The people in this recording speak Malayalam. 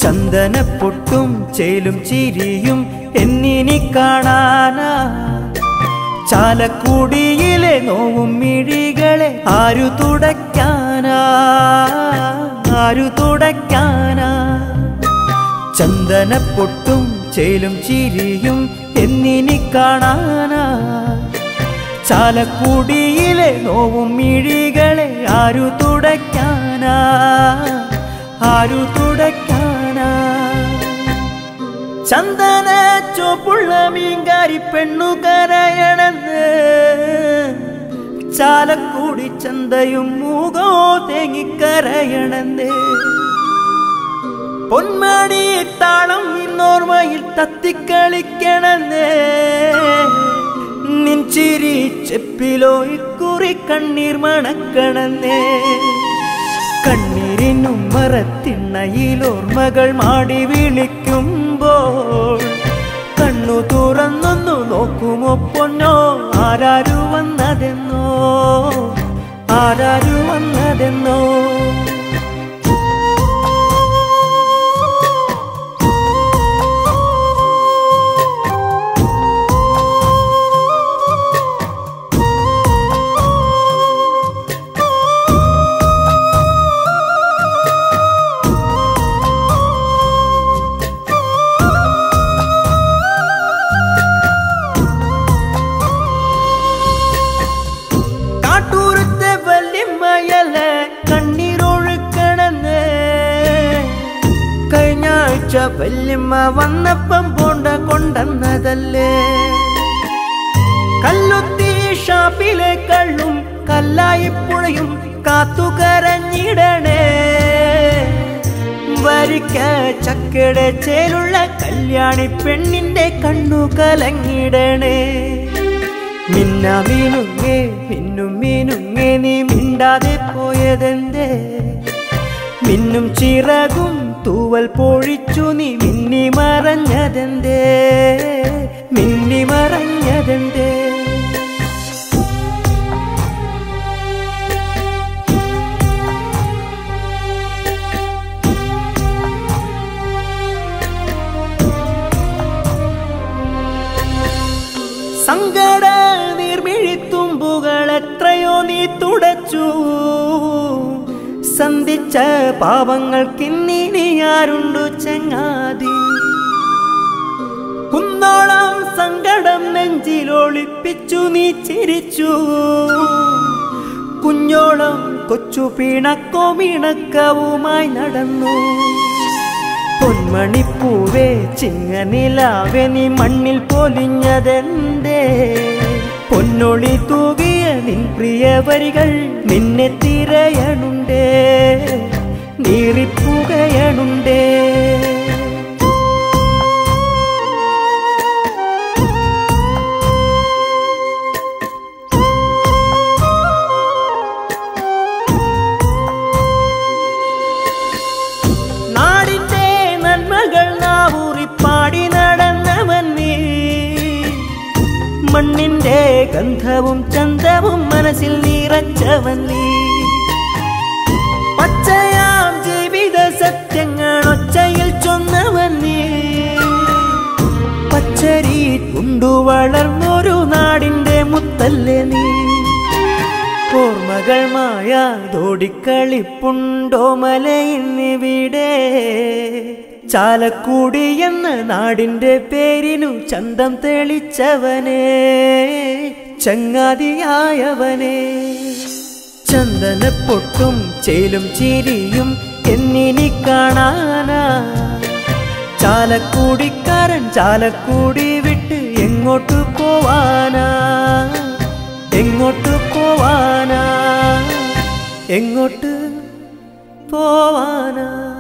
ചന്ദനപ്പൊട്ടും ചേലും ചിരിയും എന്നിനി കാണാനാ ചാലക്കുടിയിലെ നോവും മിഴികളെ ആരു തുടയ്ക്കാനാ ആരു തുടയ്ക്കാനാ ചന്ദനപ്പൊട്ടും ചേലും ചിരിയും എന്നിനി കാണാനാ ചാലക്കുടിയിലെ നോവും മിഴികളെ ആരു തുടയ്ക്കാനാ ആരു തുടയ്ക്കാനാ ചന്ദന ചോപ്പുള്ള മീൻകാരി പെണ്ണു കരയണെന്ന് ചാലക്കൂടി ചന്തയും മൂകോ തേങ്ങിക്കരയണെന്ന് പൊന്മണി താളം ഇന്നോർമ്മയിൽ തത്തിക്കളിക്കണെന്ന് നിൻചിരി ചെപ്പിലോ ഇക്കുറി കണ്ണീർ മണക്കണെന്നേ കണ്ണീരിനും മറത്തിണ്ണയിൽ ഓർമ്മകൾ മാടി വിളിക്കുമ്പോൾ കണ്ണു തുറന്നൊന്നു നോക്കുമോ പൊന്നോ ആരാരു വന്നതെന്നോ ആരാരു വന്നതെന്നോ കാട്ടൂരത്തെ വല്യമ്മയല്ലേ കണ്ണീരൊഴുക്കണെന്ന് കഴിഞ്ഞ ആഴ്ച വല്യമ്മ വന്നപ്പം പോണ്ട കൊണ്ടെന്നതല്ലേ കല്ലുത്തി ഷാപ്പിലെ കള്ളും കല്ലായിപ്പുഴയും കാത്തുകരഞ്ഞിടണേ വരിക്ക ചക്കയുടെ ചേലുള്ള കല്യാണി പെണ്ണിന്റെ കണ്ണു കലങ്ങിടണേ മിന്ന മീനുങ്ങേ മിന്നും മീനുങ്ങേ നീ മിണ്ടാതെ പോയതെന്തേ മിന്നും ചിറകും തൂവൽ പൊഴിച്ചു നീ മിന്നി മറഞ്ഞതെന്തേ മിന്നി മറഞ്ഞതെന്തേ സങ്കട നീർമിഴിത്തുമ്പുകൾ എത്രയോ നീ തുടച്ചു സന്ധിച്ച പാപങ്ങൾക്കിന്നിനി ആരുണ്ടു ചങ്ങാതി കുന്നോളം സങ്കടം നെഞ്ചിലൊളിപ്പിച്ചു നീ ചിരിച്ചു കുഞ്ഞോളം കൊച്ചു പിണക്കോ മിണക്കവുമായി നടന്നു പൊന്മണിപ്പൂവേ ചിങ്ങനിലാവെ നീ മണ്ണിൽ പൊലിഞ്ഞതെന്തേ പൊന്നൊളി തൂകിയ നിൻ പ്രിയ വരികൾ നിന്നെ തിരയണുണ്ടേ നീറിപ്പുകയണുണ്ടേ നാടിന്റെ നന്മകൾ നാവൂറിപ്പാടി നടന്നവൻ നീ മണ്ണിന്റെ ഗന്ധവും ചന്തവും മനസ്സിൽ നിറച്ചവൻ നീ പച്ചയാം ജീവിത സത്യങ്ങൾ ഒച്ചയിൽ ചൊന്നവൻ നീ പച്ചരി കൊണ്ടു വളർന്നൊരു നാടിന്റെ മുത്തല്ലേ നീ ഓർമ്മകൾ മായാതോടിക്കളിപ്പുണ്ടോ മലയിന്നിവിടെ ചാലക്കുടി എന്ന നാടിന്റെ പേരിനു ചന്തം തെളിച്ചവനെ ചങ്ങാതിയായവനെ ചന്ദനപ്പൊട്ടും ചേലും ചിരിയും എന്നിനി കാണാനാ ചാലക്കുടിക്കാരൻ ചാലക്കുടി വിട്ട് എങ്ങോട്ട് പോവാനാ എങ്ങോട്ട് പോവാനാ എങ്ങോട്ട് പോവാനാ